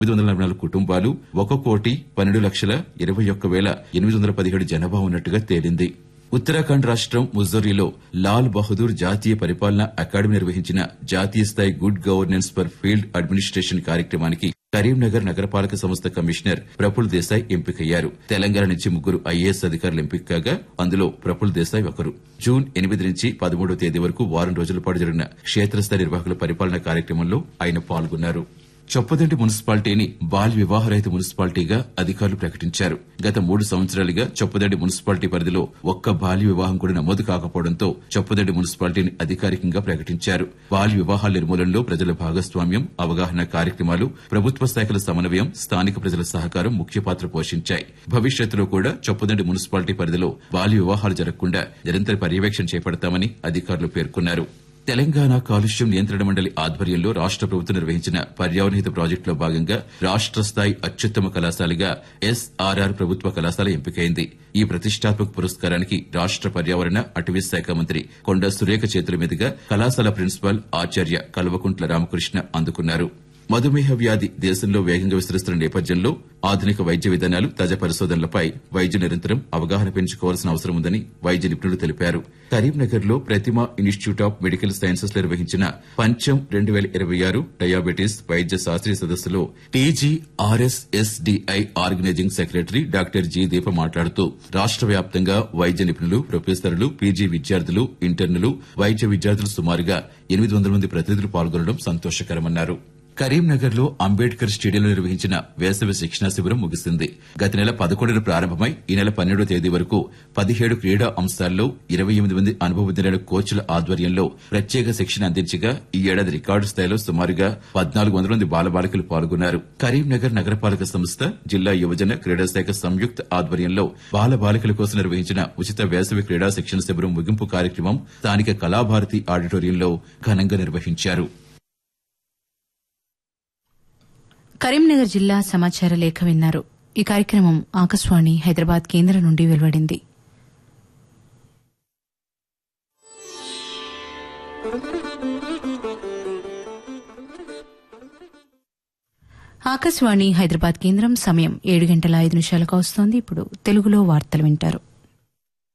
తొమ్మిది వందల నలభై నాలుగు కుటుంబాలు ఒక కోటి పన్నెండు లక్షల ఇరవై ఒక్క వేల ఎనిమిది వందల పదిహేడు జనాభా ఉన్నట్టుగా తేలింది ఉత్తరాఖండ్ రాష్ట్రం ముజ్జోరీలో లాల్ బహదూర్ జాతీయ పరిపాలనా అకాడమీ నిర్వహించిన జాతీయ స్థాయి good governance for field administration కార్యక్రమానికి కరీంనగర్ నగరపాలక సంస్థ కమిషనర్ ప్రఫుల్ దేశాయ్ ఎంపికయ్యారు తెలంగాణ నుంచి ముగ్గురు ఐఏఎస్ అధికారులు ఎంపిక కాగా అందులో ప్రఫుల్ దేశాయ్ ఒకరు జూన్ ఎనిమిది నుంచి పదమూడవ తేదీ వరకు వారం రోజుల పాటు జరిగిన క్షేత్రస్థాయి నిర్వాహకుల పరిపాలనా కార్యక్రమంలో ఆయన పాల్గొన్నారు చొప్పదండి మున్సిపాలిటీని బాల్ వివాహరహిత మున్సిపాలిటీగా అధికారులు ప్రకటించారు గత మూడు సంవత్సరాలుగా చొప్పదండి మున్సిపాలిటీ పరిధిలో ఒక్క బాల్య వివాహం కూడా నమోదు కాకపోవడంతో చొప్పదండి మున్సిపాలిటీని అధికారికంగా ప్రకటించారు బాల్య వివాహాల నిర్మూలనలో ప్రజల భాగస్వామ్యం అవగాహన కార్యక్రమాలు ప్రభుత్వ శాఖల సమన్వయం స్థానిక ప్రజల సహకారం ముఖ్య పాత్ర పోషించాయి భవిష్యత్తులో కూడా చొప్పదండి మున్సిపాలిటీ పరిధిలో బాల్య వివాహాలు జరగకుండా నిరంతర పర్యవేక్షణ చేపడతామని అధికారులు పేర్కొన్నారు తెలంగాణ కాలుష్యం నియంత్రణ మండలి ఆధ్వర్యంలో రాష్ట ప్రభుత్వం నిర్వహించిన పర్యావరణహిత ప్రాజెక్టులో భాగంగా రాష్ట స్థాయి అత్యుత్తమ కళాశాలగా ఎస్ఆర్ఆర్ ప్రభుత్వ కళాశాల ఎంపికైంది ఈ ప్రతిష్టాత్మక పురస్కారానికి రాష్ట పర్యావరణ అటవీ శాఖ మంత్రి కొండ సురేఖ చేతుల మీదుగా కళాశాల ప్రిన్సిపాల్ ఆచార్య కల్వకుంట్ల రామకృష్ణ అందుకున్నారు మధుమేహ వ్యాధి దేశంలో వేగంగా విస్తరిస్తున్న నేపథ్యంలో ఆధునిక వైద్య విధానాలు తాజా పరిశోధనలపై వైద్యులు నిరంతరం అవగాహన పెంచుకోవాల్సిన అవసరం ఉందని వైద్య నిపుణులు తెలిపారు కరీంనగర్ లో Prathima institute of medical sciences నిర్వహించిన పంచం రెండు వేల ఇరవై ఆరు డయాబెటీస్ వైద్య శాస్త్రీయ సదస్సులో TGRSSDI organising secretary doctor G Deepa మాట్లాడుతూ రాష్ట వ్యాప్తంగా వైద్య నిపుణులు ప్రొఫెసర్లు పీజీ విద్యార్థులు ఇంటర్నులు వైద్య విద్యార్థులు సుమారుగా ఎనిమిది వందల మంది ప్రతినిధులు పాల్గొనడం సంతోషకరమన్నారు కరీంనగర్ లో అంబేద్కర్ స్టేడియంలో నిర్వహించిన వేసవి శిక్షణా శిబిరం ముగిసింది గత నెల పదకొండున ప్రారంభమై ఈ నెల పన్నెండో తేదీ వరకు పదిహేడు క్రీడా అంశాల్లో ఇరవై ఎనిమిది మంది అనుభవజ్ఞులైన కోచ్ల ఆధ్వర్యంలో ప్రత్యేక శిక్షణ అందించగా ఈ ఏడాది రికార్డు స్థాయిలో సుమారుగా పద్నాలుగు వందల మంది బాలబాలికలు పాల్గొన్నారు కరీంనగర్ నగరపాలక సంస్థ జిల్లా యువజన క్రీడా శాఖ సంయుక్త ఆధ్వర్యంలో బాలబాలికల కోసం నిర్వహించిన ఉచిత వేసవి క్రీడా శిక్షణ శిబిరం ముగింపు కార్యక్రమం స్థానిక కళాభారతి ఆడిటోరియంలో ఘనంగా నిర్వహించారు కరీంనగర్ జిల్లా సమాచార లేఖ విన్నారు ఈ కార్యక్రమం ఆకాశవాణి హైదరాబాద్ కేంద్రం నుండి వెలువడింది ఆకాశవాణి హైదరాబాద్ కేంద్రం సమయం ఏడు గంటల ఐదు నిమిషాలకు వస్తోంది ఇప్పుడు తెలుగులో వార్తలు వింటారు